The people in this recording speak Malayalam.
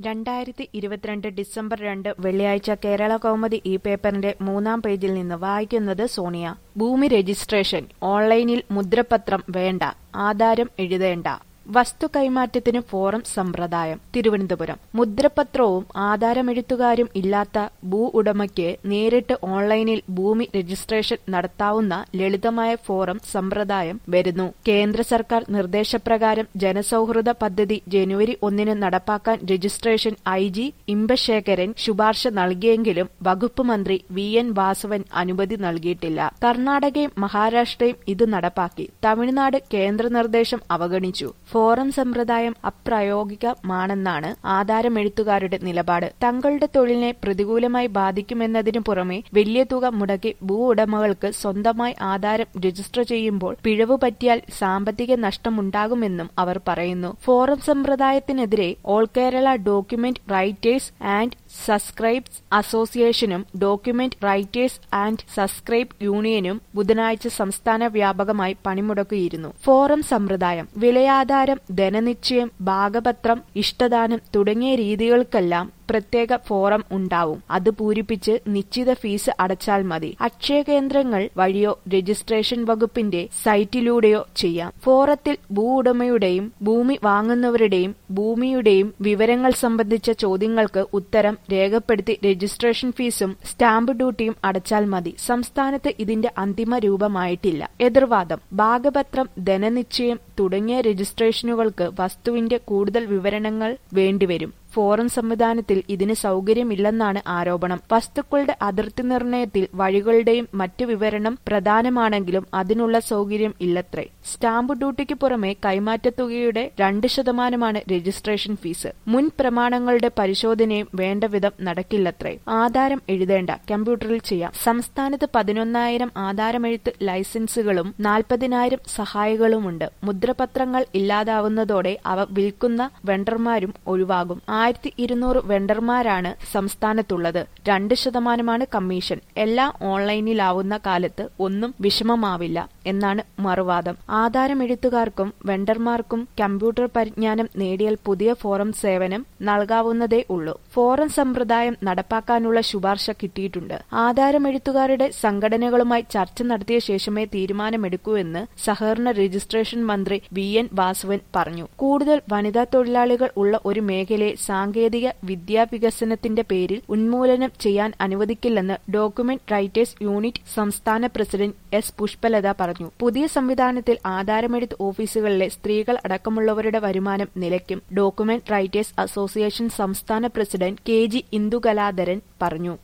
രണ്ടായിരത്തി ഇരുപത്തിരണ്ട് ഡിസംബർ രണ്ട് വെള്ളിയാഴ്ച കേരള കൗമുദി ഈ പേപ്പറിന്റെ മൂന്നാം പേജിൽ നിന്ന് വായിക്കുന്നത് സോണിയ ഭൂമി രജിസ്ട്രേഷൻ ഓൺലൈനിൽ മുദ്രപത്രം വേണ്ട ആധാരം എഴുതേണ്ട വസ്തു കൈമാറ്റത്തിന് ഫോറം സമ്പ്രദായം തിരുവനന്തപുരം മുദ്രപത്രവും ആധാരമെഴുത്തുകാരും ഇല്ലാത്ത ഭൂ ഉടമയ്ക്ക് നേരിട്ട് ഓൺലൈനിൽ ഭൂമി രജിസ്ട്രേഷൻ നടത്താവുന്ന ലളിതമായ ഫോറം സമ്പ്രദായം വരുന്നു കേന്ദ്ര സർക്കാർ നിർദ്ദേശപ്രകാരം ജനസൗഹൃദ പദ്ധതി ജനുവരി ഒന്നിന് നടപ്പാക്കാൻ രജിസ്ട്രേഷൻ ഐ ജി ഇമ്പശേഖരൻ ശുപാർശ നൽകിയെങ്കിലും വകുപ്പ് മന്ത്രി വി എൻ വാസവൻ അനുമതി നൽകിയിട്ടില്ല കർണാടകയും മഹാരാഷ്ട്രയും ഇത് നടപ്പാക്കി തമിഴ്നാട് കേന്ദ്ര നിർദ്ദേശം അവഗണിച്ചു ഫോറം സമ്പ്രദായം അപ്രായോഗികമാണെന്നാണ് ആധാരമെഴുത്തുകാരുടെ നിലപാട് തങ്ങളുടെ തൊഴിലിനെ പ്രതികൂലമായി ബാധിക്കുമെന്നതിനു പുറമെ വലിയ തുക മുടക്കി ഭൂ ഉടമകൾക്ക് സ്വന്തമായി ആധാരം രജിസ്റ്റർ ചെയ്യുമ്പോൾ പിഴവ് പറ്റിയാൽ സാമ്പത്തിക നഷ്ടമുണ്ടാകുമെന്നും അവർ പറയുന്നു ഫോറം സമ്പ്രദായത്തിനെതിരെ all Kerala document writers and subscribes അസോസിയേഷനും ഡോക്യുമെന്റ് റൈറ്റേഴ്സ് ആൻഡ് സബ്സ്ക്രൈബ് യൂണിയനും ബുധനാഴ്ച സംസ്ഥാന വ്യാപകമായി പണിമുടക്കിയിരുന്നു ഫോറം സമ്പ്രദായം വിലയാധാരം ധനനിശ്ചയം ഭാഗപത്രം ഇഷ്ടദാനം തുടങ്ങിയ രീതികൾക്കെല്ലാം പ്രത്യേക ഫോറം ഉണ്ടാവും അത് പൂരിപ്പിച്ച് നിശ്ചിത ഫീസ് അടച്ചാൽ മതി അക്ഷയ കേന്ദ്രങ്ങൾ വഴിയോ രജിസ്ട്രേഷൻ വകുപ്പിന്റെ സൈറ്റിലൂടെയോ ചെയ്യാം ഫോറത്തിൽ ഭൂ ഉടമയുടെയും ഭൂമി വാങ്ങുന്നവരുടെയും ഭൂമിയുടെയും വിവരങ്ങൾ സംബന്ധിച്ച ചോദ്യങ്ങൾക്ക് ഉത്തരം രേഖപ്പെടുത്തി രജിസ്ട്രേഷൻ ഫീസും സ്റ്റാമ്പ് ഡ്യൂട്ടിയും അടച്ചാൽ മതി സംസ്ഥാനത്ത് ഇതിന്റെ അന്തിമ രൂപമായിട്ടില്ല എതിർവാദം ഭാഗപത്രം ധനനിശ്ചയം തുടങ്ങിയ രജിസ്ട്രേഷനുകൾക്ക് വസ്തുവിന്റെ കൂടുതൽ വിവരണങ്ങൾ വേണ്ടിവരും ഫോറം സംവിധാനത്തിൽ ഇതിന് സൗകര്യമില്ലെന്നാണ് ആരോപണം വസ്തുക്കളുടെ അതിർത്തി നിർണയത്തിൽ വഴികളുടെയും മറ്റു വിവരണം പ്രധാനമാണെങ്കിലും അതിനുള്ള സൗകര്യം ഇല്ലത്രേ സ്റ്റാമ്പ് ഡ്യൂട്ടിക്ക് പുറമെ കൈമാറ്റത്തുകയുടെ രണ്ട് ശതമാനമാണ് രജിസ്ട്രേഷൻ ഫീസ് മുൻ പ്രമാണങ്ങളുടെ പരിശോധനയും വേണ്ട വിധം നടക്കില്ലത്രേ ആധാരം എഴുതേണ്ട കമ്പ്യൂട്ടറിൽ ചെയ്യാം സംസ്ഥാനത്ത് പതിനൊന്നായിരം ആധാരമെഴുത്ത് ലൈസൻസുകളും നാൽപ്പതിനായിരം സഹായികളുമുണ്ട് മുദ്രപത്രങ്ങൾ ഇല്ലാതാവുന്നതോടെ അവ വിൽക്കുന്ന വെണ്ടർമാരും ഒഴിവാകും ആയിരത്തി ഇരുന്നൂറ് വെണ്ടർമാരാണ് സംസ്ഥാനത്തുള്ളത് രണ്ട് ശതമാനമാണ് കമ്മീഷൻ എല്ലാം ഓൺലൈനിലാവുന്ന കാലത്ത് ഒന്നും വിഷമമാവില്ല എന്നാണ് മറുവാദം ആധാരമെഴുത്തുകാർക്കും വെണ്ടർമാർക്കും കമ്പ്യൂട്ടർ പരിജ്ഞാനം നേടിയാൽ പുതിയ ഫോറം സേവനം നൽകാവുന്നതേ ഉള്ളൂ ഫോറം സമ്പ്രദായം നടപ്പാക്കാനുള്ള ശുപാർശ കിട്ടിയിട്ടുണ്ട് ആധാരമെഴുത്തുകാരുടെ സംഘടനകളുമായി ചർച്ച നടത്തിയ ശേഷമേ തീരുമാനമെടുക്കൂ എന്ന് സഹകരണ രജിസ്ട്രേഷൻ മന്ത്രി വി എൻ വാസവൻ പറഞ്ഞു കൂടുതൽ വനിതാ തൊഴിലാളികൾ ഉള്ള ഒരു മേഖലയെ സാങ്കേതിക വിദ്യാവികസനത്തിന്റെ പേരിൽ ഉന്മൂലനം ചെയ്യാൻ അനുവദിക്കില്ലെന്ന് ഡോക്യുമെന്റ് റൈറ്റേഴ്സ് യൂണിറ്റ് സംസ്ഥാന പ്രസിഡന്റ് എസ് പുഷ്പലത പറഞ്ഞു പുതിയ സംവിധാനത്തിൽ ആധാരമെഴുത്ത് ഓഫീസുകളിലെ സ്ത്രീകൾ അടക്കമുള്ളവരുടെ വരുമാനം നിലയ്ക്കും ഡോക്യുമെന്റ് റൈറ്റേഴ്സ് അസോസിയേഷൻ സംസ്ഥാന പ്രസിഡന്റ് കെ ജി ഇന്ദുകലാധരൻ പറഞ്ഞു